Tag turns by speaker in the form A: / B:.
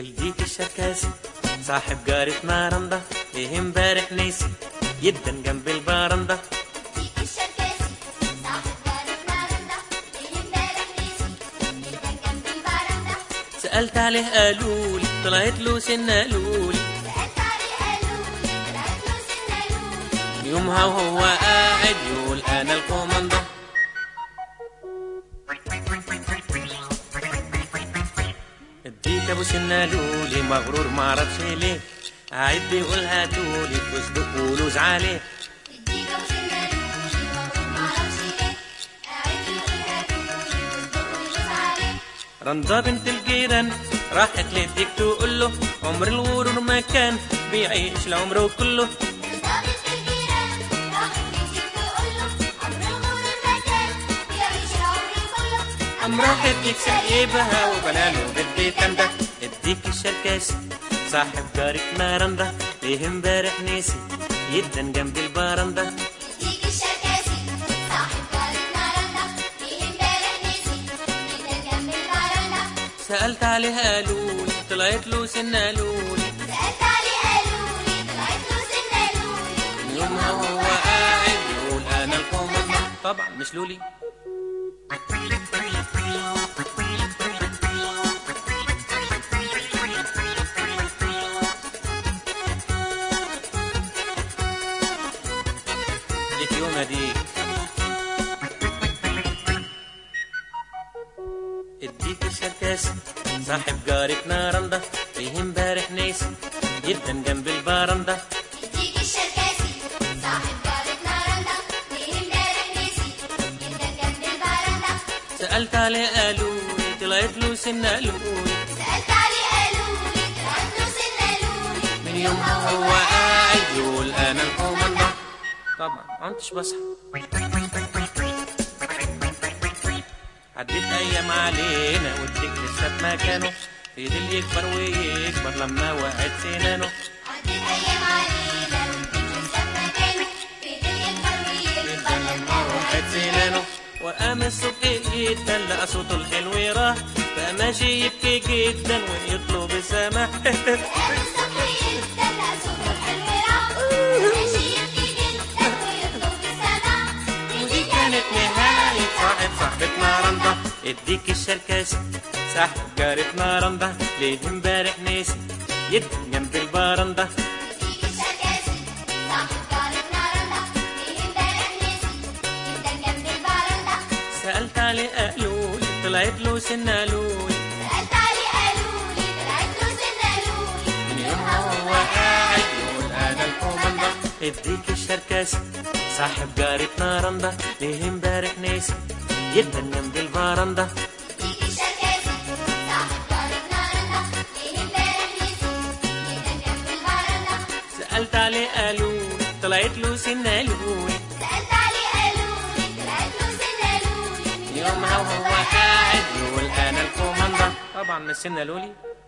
A: الديك الشركاسي صاحب جارة نارندا ليه امبارح ناسي جدا جنب البرندة
B: ديك الشركاسي صاحب جارة نارندا ليه امبارح نسي جدا جنب البرندة
A: سألت عليه قالولي طلعت له سنة قالولي
B: سألت عليه قالولي طلعت له سنة قالولي
A: يومها وهو قاعد يقول انا الكوماندا اديك ابو سنة لولي مغرور معرفش ليه قاعد بيقول هاتولي فستق ولوز عليه
B: الديك ابو سنة قالولي مبروك معرفش ليه قاعد يقول هاتولي وصدق ويلوس عليه
A: رندا بنت الجيران راحت للديك تقول له عمر الغرور ما كان بيعيش العمر كله
B: ضابط في الجيران راحت للديك تقول له عمر الغرور ما كان بيعيش العمر كله
A: قام راح الديك سايبها وبناله بالبيت ده الديك الشركاسي صاحب جارك نارندا ليه امبارح ناسي جدا جنب البرندة
B: ديك الشركاسي صاحب جارة نارندا ليه امبارح نسي جدا جنب البرندة
A: سألت عليها قالولي طلعت له سنة قالولي
B: سألت عليه قالولي طلعت له سنة قالولي
A: يومها وهو قاعد يقول انا الكوماندا طبعا مش لولي ليك يوم اديك اديك الشركاسي صاحب جارك نارندا فيه امبارح ناسي جدا جنب البرندة
B: ديك الشركاسي صاحب جارة نارندا ليه امبارح نسي جدا جنب البرندة
A: سألت عليه قالولي طلعت له سنة قالولي
B: سألت عليه قالولي طلعت له سنة قالولي
A: من يومها وهو قاعد يقول انا الكوماندا طبعا ما كنتش بصحى عديت ايام علينا والديك لسه في مكانه فضل يكبر ويكبر لما وقعت سنانه
B: عدت أيام علينا والديك لسه في مكانه فضل يكبر ويكبر لما
A: وقعت سنانه وقام الصبح جدا لقى صوته الحلو راح بقى ماشي يبكي جدا ويطلب السماح
B: قام الصبح جدا لقى صوته الحلو راح ماشي يبكي جدا ويطلب السماع
A: ودي كانت نهاية صاحب صاحبة نارندا اديك الشركاسي صاحب جارة نارندا ليه امبارح ناسي جدا جنب البرندة
B: ديك الشركاسي صاحب جارة نارندا ليه امبارح نسي جدا جنب البرندة
A: سألت عليه قالولي طلعت له سنة قالولي
B: سألت عليه قالولي طلعت له سنة قالولي
A: من يومها وهو قاعد يقول انا الكوماندا اديك الشركاسي صاحب جارة نارندا ليه امبارح ناسي جدا جنب البرندة
B: ديك الشركاسي صاحب جارة نارندا ليه امبارح نسي جدا جنب البرندة
A: سألت عليه قالولي طلعت له سنة قالولي
B: سألت عليه قالولي طلعت له سنة قالولي
A: يومها وهو قاعد يقول انا الكوماندا طبعا مش سنة لولي